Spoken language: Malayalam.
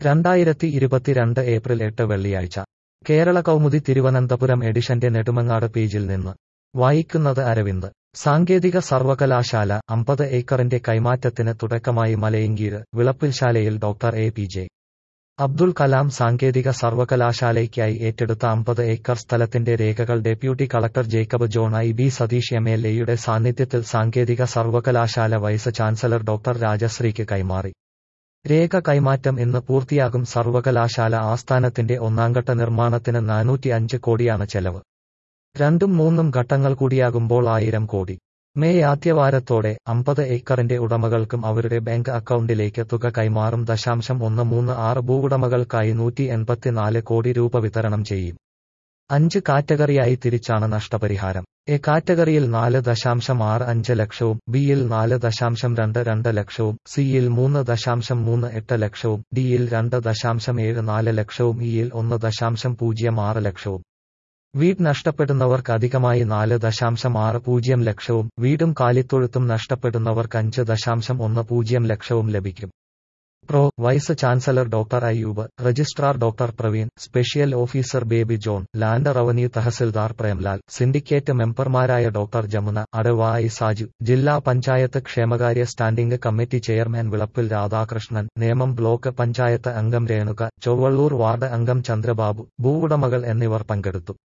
രണ്ടായിരത്തി ഇരുപത്തിരണ്ട് ഏപ്രിൽ എട്ട് വെള്ളിയാഴ്ച കേരള കൗമുദി തിരുവനന്തപുരം എഡിഷന്റെ നെടുമങ്ങാട് പേജിൽ നിന്ന് വായിക്കുന്നത് അരവിന്ദ് സാങ്കേതിക സർവകലാശാല അമ്പത് ഏക്കറിന്റെ കൈമാറ്റത്തിന് തുടക്കമായി മലയങ്കീര് വിളപ്പിൽശാലയിൽ doctor A P J Abdul Kalam സാങ്കേതിക സർവകലാശാലയ്ക്കായി ഏറ്റെടുത്ത അമ്പത് ഏക്കർ സ്ഥലത്തിന്റെ രേഖകൾ deputy collector Jacob John I B Satheesh M L എയുടെ സാന്നിധ്യത്തിൽ സാങ്കേതിക സർവകലാശാല വൈസ് ചാൻസലർ ഡോക്ടർ രാജശ്രീക്ക് കൈമാറി രേഖ കൈമാറ്റം ഇന്ന് പൂർത്തിയാകും സർവകലാശാല ആസ്ഥാനത്തിന്റെ ഒന്നാംഘട്ട നിർമ്മാണത്തിന് നാനൂറ്റി അഞ്ച് കോടിയാണ് ചെലവ് രണ്ടും മൂന്നും ഘട്ടങ്ങൾ കൂടിയാകുമ്പോൾ ആയിരം കോടി മെയ് ആദ്യവാരത്തോടെ അമ്പത് ഏക്കറിന്റെ ഉടമകൾക്കും അവരുടെ ബാങ്ക് അക്കൗണ്ടിലേക്ക് തുക കൈമാറും ദശാംശം ഒന്ന് മൂന്ന് ആറ് ഭൂവുടമകൾക്കായി നൂറ്റി എൺപത്തിനാല് കോടി രൂപ വിതരണം ചെയ്യും അഞ്ച് കാറ്റഗറിയായി തിരിച്ചാണ് നഷ്ടപരിഹാരം എ കാറ്റഗറിയിൽ നാല് ദശാംശം ആറ് അഞ്ച് ലക്ഷവും ബിയിൽ നാല് ദശാംശം രണ്ട് രണ്ട് ലക്ഷവും സിയിൽ മൂന്ന് ദശാംശം മൂന്ന് എട്ട് ലക്ഷവും ഡിയിൽ രണ്ട് ദശാംശം ഏഴ് നാല് ലക്ഷവും ഇയിൽ ഒന്ന് ദശാംശം പൂജ്യം ആറ് ലക്ഷവും വീട് നഷ്ടപ്പെടുന്നവർക്ക് അധികമായി നാല് ദശാംശം ആറ് പൂജ്യം ലക്ഷവും വീടും കാലിത്തൊഴുത്തും നഷ്ടപ്പെടുന്നവർക്ക് അഞ്ച് ദശാംശം ഒന്ന് പൂജ്യം ലക്ഷവും ലഭിക്കും pro vice chancellor doctor Ayyub registrar doctor Praveen special officer Baby John land revenue tahsildar Premlal syndicate മെമ്പർമാരായ ഡോക്ടർ ജമുന അടവായി സാജു ജില്ലാ പഞ്ചായത്ത് ക്ഷേമകാര്യ standing committee chairman Vilappil Radhakrishnan Nemam block panchayat അംഗം രേണുക ചൊവ്വള്ളൂർ വാർഡ് അംഗം ചന്ദ്രബാബു ഭൂവുടമകൾ എന്നിവർ പങ്കെടുത്തു